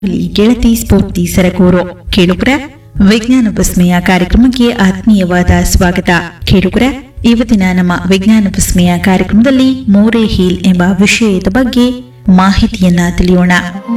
ಇಲ್ಲಿ ಗೆಳತಿ ಸ್ಫೂರ್ತಿ ಸರಗೂರು ಕೇಳುಗರ ವಿಜ್ಞಾನ ವಿಸ್ಮಯ ಕಾರ್ಯಕ್ರಮಕ್ಕೆ ಆತ್ಮೀಯವಾದ ಸ್ವಾಗತ ಕೇಳುಗರ ಇವತ್ತಿನ ನಮ್ಮ ವಿಜ್ಞಾನ ವಿಸ್ಮಯ ಕಾರ್ಯಕ್ರಮದಲ್ಲಿ ಮೋರೆ ಹೀಲ್ ಎಂಬ ವಿಷಯದ ಬಗ್ಗೆ ಮಾಹಿತಿಯನ್ನ ತಿಳಿಯೋಣ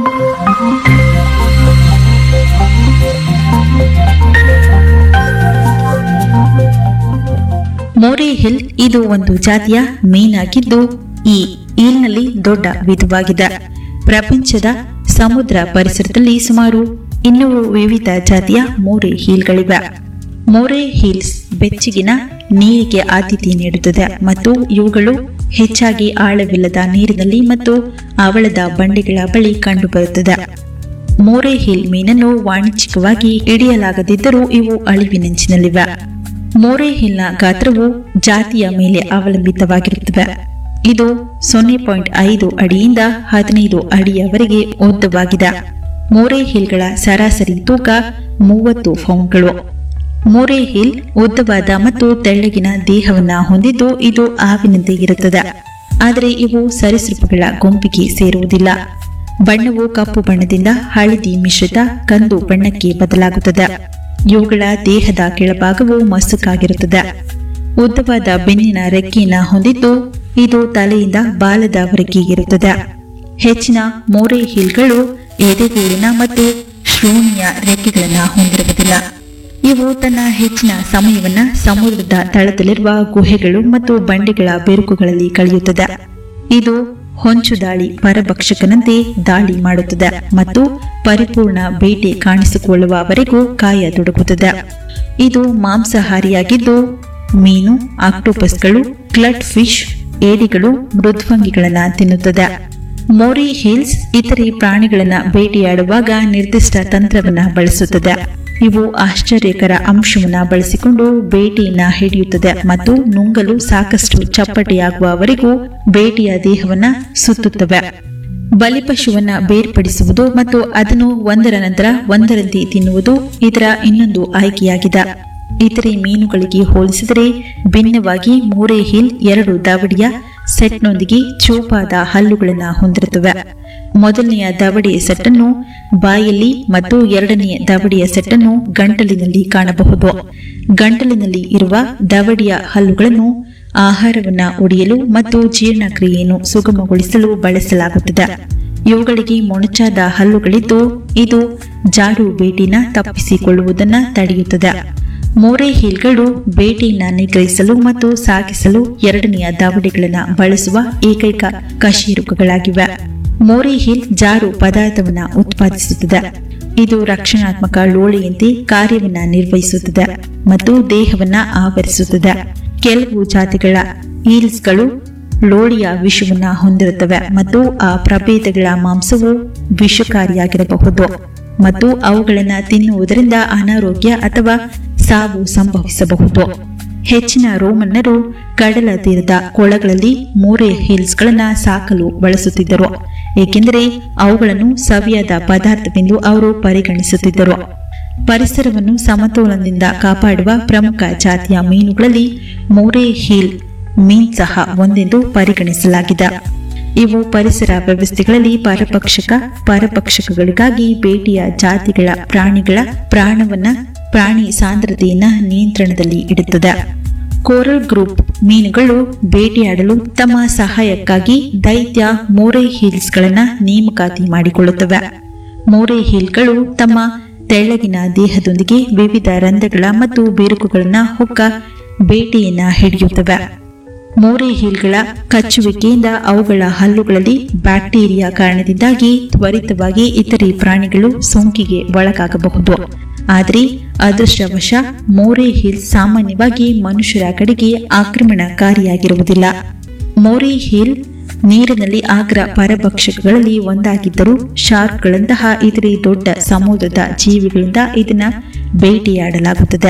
ಮೋರೆ ಹಿಲ್ ಇದು ಒಂದು ಜಾತಿಯ ಮೀನಾಗಿದ್ದು ಈ ಈಲ್ನಲ್ಲಿ ದೊಡ್ಡ ವಿಧವಾಗಿದೆ ಪ್ರಪಂಚದ ಸಮುದ್ರ ಪರಿಸರದಲ್ಲಿ ಸುಮಾರು ಇನ್ನೂರು ವಿವಿಧ ಜಾತಿಯ ಮೋರೆ ಹೀಲ್ಗಳಿವೆ ಮೋರೆ ಹೀಲ್ಸ್ ಬೆಚ್ಚಗಿನ ನೀರಿಗೆ ಆದ್ಯತೆ ನೀಡುತ್ತದೆ ಮತ್ತು ಇವುಗಳು ಹೆಚ್ಚಾಗಿ ಆಳವಿಲ್ಲದ ನೀರಿನಲ್ಲಿ ಮತ್ತು ಅವಳದ ಬಂಡೆಗಳ ಬಳಿ ಕಂಡುಬರುತ್ತದೆ ಮೋರೆ ಹಿಲ್ ಮೀನನ್ನು ವಾಣಿಜ್ಯಿಕವಾಗಿ ಹಿಡಿಯಲಾಗದಿದ್ದರೂ ಇವು ಅಳಿವಿನಂಚಿನಲ್ಲಿವೆ ಮೋರೆ ಹಿಲ್ನ ಗಾತ್ರವು ಜಾತಿಯ ಮೇಲೆ ಅವಲಂಬಿತವಾಗಿರುತ್ತವೆ ಇದು ಸೊನ್ನೆ ಪಾಯಿಂಟ್ ಐದು ಅಡಿಯಿಂದ ಹದಿನೈದು ಅಡಿಯವರೆಗೆ ಉದ್ದವಾಗಿದೆ ಮೋರೆ ಹಿಲ್ಗಳ ಸರಾಸರಿ ತೂಕ ಮೂವತ್ತು ಪೌಂಡ್ಗಳು ಮೋರೆ ಹಿಲ್ ಉದ್ದವಾದ ಮತ್ತು ತೆಳ್ಳಗಿನ ದೇಹವನ್ನ ಹೊಂದಿದ್ದು ಇದು ಹಾವಿನಂತೆ ಇರುತ್ತದೆ ಆದರೆ ಇವು ಸರೀಸೃಪಗಳ ಗುಂಪಿಗೆ ಸೇರುವುದಿಲ್ಲ ಬಣ್ಣವು ಕಪ್ಪು ಬಣ್ಣದಿಂದ ಹಳದಿ ಮಿಶ್ರಿತ ಕಂದು ಬಣ್ಣಕ್ಕೆ ಬದಲಾಗುತ್ತದೆ ಇವುಗಳ ದೇಹದ ಕೆಳಭಾಗವು ಮಸುಕಾಗಿರುತ್ತದೆ ಉದ್ದವಾದ ಬೆನ್ನಿನ ರೆಕ್ಕೆಯನ್ನು ಹೊಂದಿದ್ದು ಇದು ತಲೆಯಿಂದ ಬಾಲದವರೆಗೆ ಇರುತ್ತದೆ ಹೆಚ್ಚಿನ ಮೋರೆ ಹಿಲ್ಗಳು ಎದೆಗೂಡಿನ ಮತ್ತು ಶ್ರೋಣಿಯ ರೆಕ್ಕೆಗಳನ್ನು ಹೊಂದಿರುವುದಿಲ್ಲ ಇವು ತನ್ನ ಹೆಚ್ಚಿನ ಸಮಯವನ್ನ ಸಮುದ್ರದ ತಳದಲ್ಲಿರುವ ಗುಹೆಗಳು ಮತ್ತು ಬಂಡೆಗಳ ಬೆರುಕುಗಳಲ್ಲಿ ಕಳೆಯುತ್ತದೆ ಇದು ಹೊಂಚು ದಾಳಿ ಪರಭಕ್ಷಕನಂತೆ ದಾಳಿ ಮಾಡುತ್ತದೆ ಮತ್ತು ಪರಿಪೂರ್ಣ ಬೇಟೆ ಕಾಣಿಸಿಕೊಳ್ಳುವವರೆಗೂ ಕಾಯತೊಡಗುತ್ತದೆ ಇದು ಮಾಂಸಾಹಾರಿಯಾಗಿದ್ದು ಮೀನು ಆಕ್ಟೋಪಸ್ಗಳು ಕ್ಲಟ್ ಫಿಶ್ ಏಡಿಗಳು ಮೃದ್ವಂಗಿಗಳನ್ನ ತಿನ್ನುತ್ತದೆ ಮೋರಿ ಹಿಲ್ಸ್ ಇತರೆ ಪ್ರಾಣಿಗಳನ್ನ ಬೇಟೆಯಾಡುವಾಗ ನಿರ್ದಿಷ್ಟ ತಂತ್ರವನ್ನ ಬಳಸುತ್ತದೆ ಇವು ಆಶ್ಚರ್ಯಕರ ಅಂಶವನ್ನ ಬಳಸಿಕೊಂಡು ಬೇಟೆಯನ್ನ ಹಿಡಿಯುತ್ತದೆ ಮತ್ತು ನುಂಗಲು ಸಾಕಷ್ಟು ಚಪ್ಪಟೆಯಾಗುವವರೆಗೂ ಬೇಟೆಯ ದೇಹವನ್ನ ಸುತ್ತುತ್ತವೆ ಬಲಿಪಶುವನ್ನ ಬೇರ್ಪಡಿಸುವುದು ಮತ್ತು ಅದನ್ನು ಒಂದರ ನಂತರ ಒಂದರಂತೆ ತಿನ್ನುವುದು ಇದರ ಇನ್ನೊಂದು ಆಯ್ಕೆಯಾಗಿದೆ ಇತರೆ ಮೀನುಗಳಿಗೆ ಹೋಲಿಸಿದರೆ ಭಿನ್ನವಾಗಿ ಮೋರೆ ಹಿಲ್ ಎರಡು ದವಡಿಯ ಸೆಟ್ನೊಂದಿಗೆ ಚೂಪಾದ ಹಲ್ಲುಗಳನ್ನು ಹೊಂದಿರುತ್ತವೆ ಮೊದಲನೆಯ ದವಡಿಯ ಸೆಟ್ಟನ್ನು ಬಾಯಲ್ಲಿ ಮತ್ತು ಎರಡನೆಯ ದವಡಿಯ ಸೆಟ್ಟನ್ನು ಗಂಟಲಿನಲ್ಲಿ ಕಾಣಬಹುದು ಗಂಟಲಿನಲ್ಲಿ ಇರುವ ದವಡಿಯ ಹಲ್ಲುಗಳನ್ನು ಆಹಾರವನ್ನ ಒಡೆಯಲು ಮತ್ತು ಜೀರ್ಣಕ್ರಿಯೆಯನ್ನು ಸುಗಮಗೊಳಿಸಲು ಬಳಸಲಾಗುತ್ತದೆ ಇವುಗಳಿಗೆ ಮೊಣಚಾದ ಹಲ್ಲುಗಳಿದ್ದು ಇದು ಜಾಡು ಬೇಟೆನ ತಪ್ಪಿಸಿಕೊಳ್ಳುವುದನ್ನು ತಡೆಯುತ್ತದೆ ಮೋರೆ ಹೀಲ್ಗಳು ಬೇಟೆಯನ್ನ ನಿಗ್ರಹಿಸಲು ಮತ್ತು ಸಾಗಿಸಲು ಎರಡನೆಯ ದಾವಡಿಗಳನ್ನು ಬಳಸುವ ಏಕೈಕ ಕಶೇರುಕಗಳಾಗಿವೆ ಮೋರೆ ಹೀಲ್ ಜಾರು ಪದಾರ್ಥವನ್ನ ಉತ್ಪಾದಿಸುತ್ತದೆ ಇದು ರಕ್ಷಣಾತ್ಮಕ ಲೋಳೆಯಂತೆ ಕಾರ್ಯವನ್ನ ನಿರ್ವಹಿಸುತ್ತದೆ ಮತ್ತು ದೇಹವನ್ನ ಆವರಿಸುತ್ತದೆ ಕೆಲವು ಜಾತಿಗಳ ಈಲ್ಸ್ಗಳು ಲೋಳಿಯ ವಿಷವನ್ನ ಹೊಂದಿರುತ್ತವೆ ಮತ್ತು ಆ ಪ್ರಭೇದಗಳ ಮಾಂಸವು ವಿಷಕಾರಿಯಾಗಿರಬಹುದು ಮತ್ತು ಅವುಗಳನ್ನು ತಿನ್ನುವುದರಿಂದ ಅನಾರೋಗ್ಯ ಅಥವಾ ಸಾವು ಸಂಭವಿಸಬಹುದು ಹೆಚ್ಚಿನ ರೋಮನ್ನರು ಕಡಲ ತೀರದ ಕೊಳಗಳಲ್ಲಿ ಮೋರೆ ಹಿಲ್ಸ್ಗಳನ್ನು ಸಾಕಲು ಬಳಸುತ್ತಿದ್ದರು ಏಕೆಂದರೆ ಅವುಗಳನ್ನು ಸವಿಯಾದ ಪದಾರ್ಥವೆಂದು ಅವರು ಪರಿಗಣಿಸುತ್ತಿದ್ದರು ಪರಿಸರವನ್ನು ಸಮತೋಲನದಿಂದ ಕಾಪಾಡುವ ಪ್ರಮುಖ ಜಾತಿಯ ಮೀನುಗಳಲ್ಲಿ ಮೋರೆ ಹೀಲ್ ಮೀನ್ ಸಹ ಒಂದೆಂದು ಪರಿಗಣಿಸಲಾಗಿದೆ ಇವು ಪರಿಸರ ವ್ಯವಸ್ಥೆಗಳಲ್ಲಿ ಪರಪಕ್ಷಕ ಪರಪಕ್ಷಕಗಳಿಗಾಗಿ ಬೇಟೆಯ ಜಾತಿಗಳ ಪ್ರಾಣಿಗಳ ಪ್ರಾಣವನ್ನ ಪ್ರಾಣಿ ಸಾಂದ್ರತೆಯನ್ನ ನಿಯಂತ್ರಣದಲ್ಲಿ ಇಡುತ್ತದೆ ಕೋರಲ್ ಗ್ರೂಪ್ ಮೀನುಗಳು ಬೇಟೆಯಾಡಲು ತಮ್ಮ ಸಹಾಯಕ್ಕಾಗಿ ದೈತ್ಯ ಮೋರೆ ಹೀಲ್ಸ್ಗಳನ್ನ ನೇಮಕಾತಿ ಮಾಡಿಕೊಳ್ಳುತ್ತವೆ ಮೋರೆ ಹೀಲ್ಗಳು ತಮ್ಮ ತೆಳ್ಳಗಿನ ದೇಹದೊಂದಿಗೆ ವಿವಿಧ ರಂಧ್ರಗಳ ಮತ್ತು ಬೇರುಕುಗಳನ್ನ ಹೊಕ್ಕ ಬೇಟೆಯನ್ನ ಹಿಡಿಯುತ್ತವೆ ಮೋರೆ ಹೀಲ್ಗಳ ಕಚ್ಚುವಿಕೆಯಿಂದ ಅವುಗಳ ಹಲ್ಲುಗಳಲ್ಲಿ ಬ್ಯಾಕ್ಟೀರಿಯಾ ಕಾರಣದಿಂದಾಗಿ ತ್ವರಿತವಾಗಿ ಇತರೆ ಪ್ರಾಣಿಗಳು ಸೋಂಕಿಗೆ ಒಳಗಾಗಬಹುದು ಆದರೆ ಅದೃಷ್ಟವಶ ಮೋರೆ ಹೀಲ್ ಸಾಮಾನ್ಯವಾಗಿ ಮನುಷ್ಯರ ಕಡೆಗೆ ಆಕ್ರಮಣಕಾರಿಯಾಗಿರುವುದಿಲ್ಲ ಮೋರೆ ಹೀಲ್ ನೀರಿನಲ್ಲಿ ಆಗ್ರ ಪರಭಕ್ಷಕಗಳಲ್ಲಿ ಒಂದಾಗಿದ್ದರೂ ಶಾರ್ಕ್ಗಳಂತಹ ಇತರೆ ದೊಡ್ಡ ಸಮುದ್ರದ ಜೀವಿಗಳಿಂದ ಇದನ್ನ ಬೇಟೆಯಾಡಲಾಗುತ್ತದೆ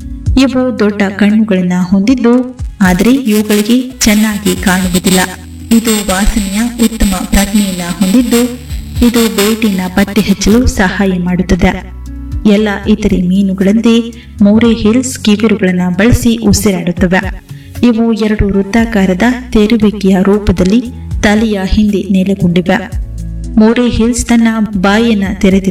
ಇವು ದೊಡ್ಡ ಕಣ್ಣುಗಳನ್ನು ಹೊಂದಿದ್ದು ಆದರೆ ಇವುಗಳಿಗೆ ಚೆನ್ನಾಗಿ ಕಾಣುವುದಿಲ್ಲ ಇದು ವಾಸನೆಯ ಉತ್ತಮ ಪ್ರಜ್ಞೆಯನ್ನ ಹೊಂದಿದ್ದು ಇದು ಬೇಟೆನ ಪತ್ತೆ ಹಚ್ಚಲು ಸಹಾಯ ಮಾಡುತ್ತದೆ ಎಲ್ಲ ಇತರೆ ಮೀನುಗಳಂತೆ ಮೋರೆ ಹಿಲ್ಸ್ ಕಿವಿರುಗಳನ್ನು ಬಳಸಿ ಉಸಿರಾಡುತ್ತವೆ ಇವು ಎರಡು ವೃತ್ತಾಕಾರದ ತೆರುವಿಕೆಯ ರೂಪದಲ್ಲಿ ತಲೆಯ ಹಿಂದೆ ನೆಲೆಗೊಂಡಿವೆ ಮೋರೆ ಹಿಲ್ಸ್ ತನ್ನ ಬಾಯಿಯನ್ನ ತೆರೆದಿದೆ